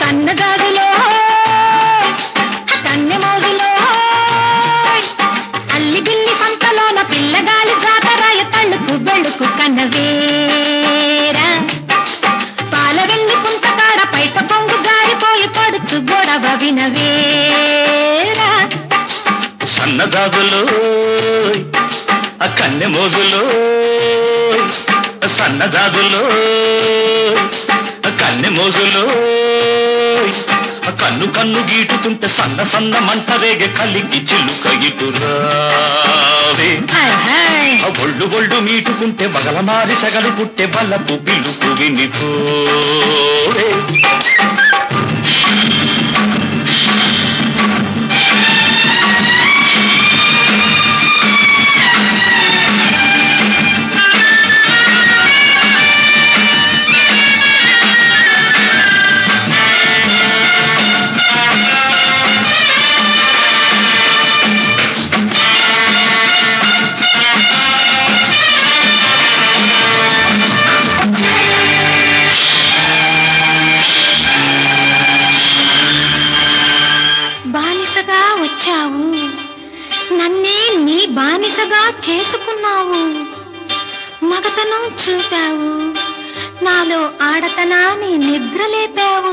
సన్నగాజులో కన్నె మోజులో అల్లి బిల్లి సంతలోన పిల్లగాలి జాతరాయ తళ్ళుకు బెళ్ళుకు కన్నవేరా పాల వెళ్ళి పుంతకాడ పైట పొంగు జారిపోయి పడుచు గొడవ వినవేరా సన్నజాజులో ఆ కన్నె మోజులో సన్నజాజులో ఆ కన్నె మోజులో ఆ కన్ను కన్ను గీటుతుంటే సన్న సన్న మంట రేగే కలికి చిలుక ఇటురావే హాయ్ హాయ్ ఆ ఒళ్ళు ఒళ్ళు మీటుకుంటే బగల మారి సగలు పుట్టే బల్లపు పిలుపు వినిపోవే బానిసగా వచ్చావు నన్నే నీ బానిసగా చేసుకున్నావు మగతనం చూపావు నాలో ఆడతనాన్ని నిద్రలేపావు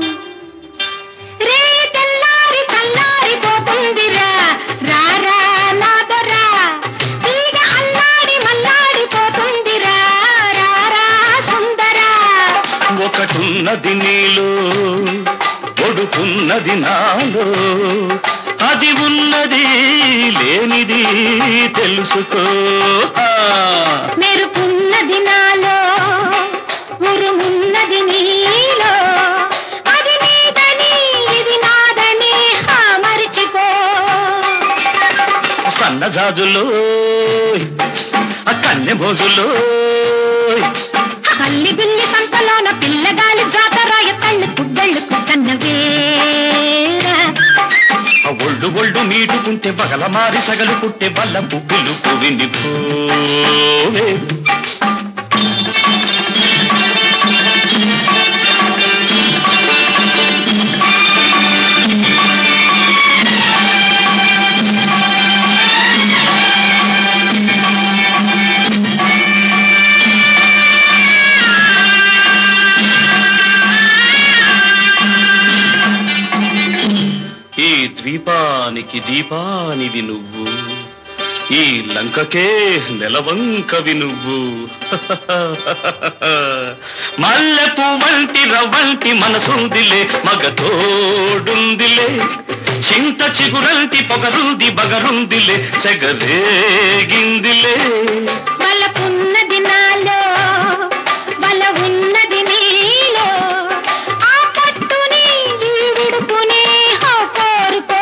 రే తెల్లారి చల్లారిపోతుందిరా రారా నాదరా తీగ అల్లాడి మల్లాడిపోతుందిరా రారా సుందరా ఒకటున్నది నీలో ఒడుకున్నది నాలో అది ఉన్నది లేనిది తెలుసుకో ఆ, మెరుపున్నది నాలో ఉరుమున్నది నీలో అది నీదని ఇది నాదని హా మరిచిపో సన్నజాజులో ఆ కన్నె మోజులో కల్లి బిల్లి సంతలోన పిల్లగాలి జాతరాయ తళ్ళుకు బెళ్ళుకు కన్నవేరా ఆ ఒళ్ళు ఒళ్ళు మీటుకుంటే బగల మారి సగలు పుట్టే బల్లపు పిలుపు వినిపోవే ఈ ద్వీపానికి దీపానివి నువ్వు ఈ లంకకే నెలవంకవి నువ్వు మల్లెపు వంటి రవ్వంటి మనసుందిలే మగ తోడుందిలే చింత చిగురంటి పొగరుంది బగరుందిలే సెగరేగిందిలే బలపున్నది నాలో బల ఉన్నది నీలో ఆ పట్టుని ఈ విడుపుని హో కోరుకో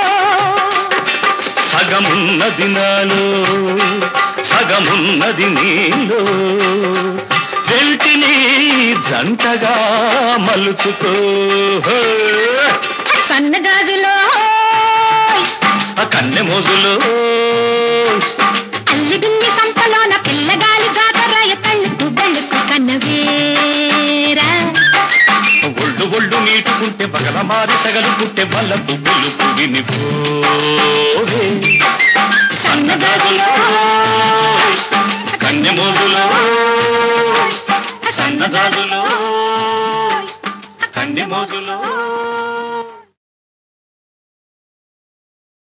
సగమున్నది నాలో సగమున్నది నీలో వెంటిని జంటగా మలుచుకో సన్నగాజులో ఆ కన్నె మోజులో అల్లి బిల్లి సంతలోన పిల్లగాలి జాతరాయ తళ్ళుకు బెళ్ళుకు కన్నవేరా ఒళ్ళు ఒళ్ళు నీటుకుంటే బగల మారి సగలు పుట్టే బల్లపు పిలుపు వినిపోవే సన్నగాజులో కన్నె మోజులో సన్నజాజులో కన్నె మోజులో